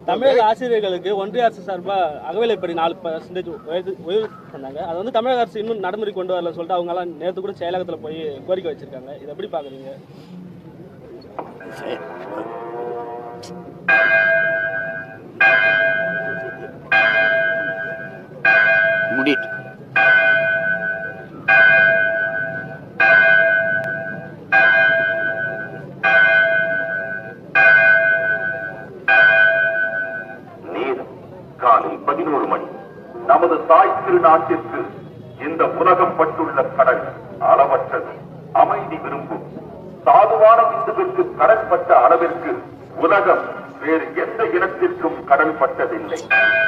தமிழக ஆசிரியர்களுக்கு ஒன்றிய அரசு சார்பா அகவிலைப்படி நாலு பர்சன்டேஜ் உயர்வு பண்ணாங்க அது வந்து தமிழக அரசு இன்னும் நடைமுறை கொண்டு வரல சொல்லிட்டு அவங்க எல்லாம் நேற்று கூட செயலகத்துல போய் கோரிக்கை வச்சிருக்காங்க இதை எப்படி பாக்குறீங்க சரி. முடிட்டு நேரம் காலை பதினோரு மணி நமது தாய் திருநாட்டிற்கு இந்த உலகம் பட்டுள்ள கடல் அளவற்றது அமைதி விரும்பும் சாதுவான இந்துவிற்கு கடல் பட்ட அளவிற்கு உலகம் வேறு எந்த இனத்திற்கும் கடல் பட்டதில்லை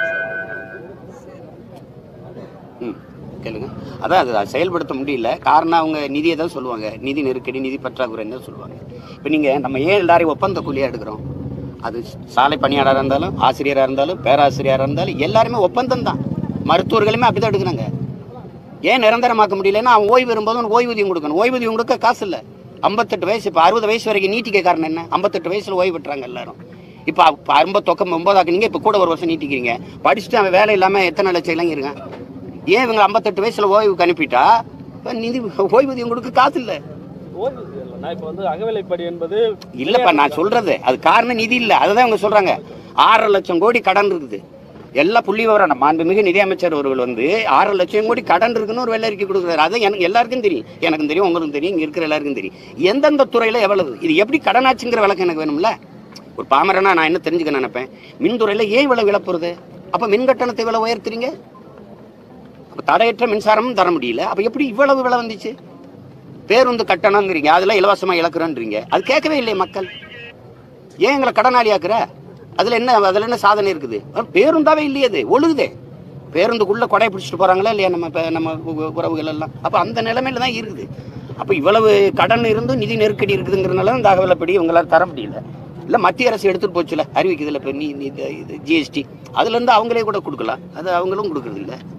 ம் கேளுங்க அதான் அது அதை செயல்படுத்த முடியல காரணம் அவங்க நிதியை தான் சொல்லுவாங்க நிதி நெருக்கடி நிதி பற்றாக்குறைன்னு தான் சொல்லுவாங்க இப்போ நீங்கள் நம்ம ஏன் எல்லாரையும் ஒப்பந்த கூலியாக எடுக்கிறோம் அது சாலை பணியாளராக இருந்தாலும் ஆசிரியராக இருந்தாலும் பேராசிரியராக இருந்தாலும் எல்லாருமே ஒப்பந்தம் தான் மருத்துவர்களுமே அப்படி தான் எடுக்கிறாங்க ஏன் நிரந்தரமாக்க முடியலன்னா அவன் ஓய்வு வரும்போது அவனுக்கு ஓய்வூதியம் கொடுக்கணும் ஓய்வூதியம் கொடுக்க காசு இல்லை ஐம்பத்தெட்டு வயசு இப்போ அறுபது வயசு வரைக்கும் நீட்டிக்க காரணம் என்ன ஐம்பத்தெட்டு வயசுல ஓய்வு பெற்றாங்க எல்லாரும் இப்போ ஐம்பத்தொக்கம் ஒன்பதாக்குனீங்க இப்போ கூட ஒரு வருஷம் நீட்டிக்கிறீங்க படிச்சுட்டு அவன் வேலை இல்லாமல் எத்தனை லட்சம் இளைஞர் இருக்கான் ஏன் இவங்க ஐம்பத்தெட்டு வயசுல ஓய்வுக்கு அனுப்பிட்டா இப்ப நிதி ஓய்வூதியம் கொடுக்க காசு இல்லை ஓய்வு இல்லைன்னா இப்போ வந்து அகவிலைப்படி என்பது இல்லப்பா நான் சொல்றது அது காரணம் நிதி இல்ல அதுதான் அவங்க சொல்றாங்க ஆறரை லட்சம் கோடி கடன் இருக்குது எல்லா புள்ளி விவரம் நம்ம மாண்புமிகு நிதியமைச்சர் அவர்கள் வந்து ஆறரை லட்சம் கோடி கடன் இருக்குன்னு ஒரு வெள்ளை அறிக்கை கொடுக்குறாரு அது எனக்கு எல்லாருக்கும் தெரியும் எனக்கும் தெரியும் உங்களுக்கும் தெரியும் இங்க இருக்கிற எல்லாருக்கும் தெரியும் எந்தெந்த துறையில எவ்வளவு இது எப்படி கடனாச்சுங்கிற விளக்கம் எனக்கு வேணும்ல ஒரு பாமரனா நான் என்ன தெரிஞ்சுக்க நினைப்பேன் மின்துறையில ஏன் இவ்வளவு விளப்புறது அப்ப மின் கட்டணத்தை இவ்வளவு உயர்த்துறீங்க அப்ப தடையற்ற மின்சாரமும் தர முடியல அப்ப எப்படி இவ்வளவு விலை வந்துச்சு பேருந்து கட்டணங்கிறீங்க அதெல்லாம் இலவசமா இழக்கிறோன்றீங்க அது கேட்கவே இல்லையே மக்கள் ஏன் எங்களை கடனாளி ஆக்குற அதுல என்ன அதுல என்ன சாதனை இருக்குது அஹ் பேருந்தாவே இல்லையே அது ஒழுகுதே பேருந்துக்குள்ள கொடை பிடிச்சிட்டு போறாங்களா இல்லையா நம்ம இப்ப நம்ம உ- உறவுகள் எல்லாம் அப்ப அந்த நிலைமையில தான் இருக்குது அப்ப இவ்வளவு கடன் இருந்தும் நிதி நெருக்கடி இருக்குதுங்கிறனால இந்த அகவலப்படி இவங்களால தர முடியல இல்ல மத்திய அரசு எடுத்துட்டு போச்சுல அறிவிக்குதுல இப்ப நீ நீ இது ஜிஎஸ்டி அதுல இருந்து அவங்களே கூட கொடுக்கலாம் அது அவங்களும் கொடுக்கறது இல்ல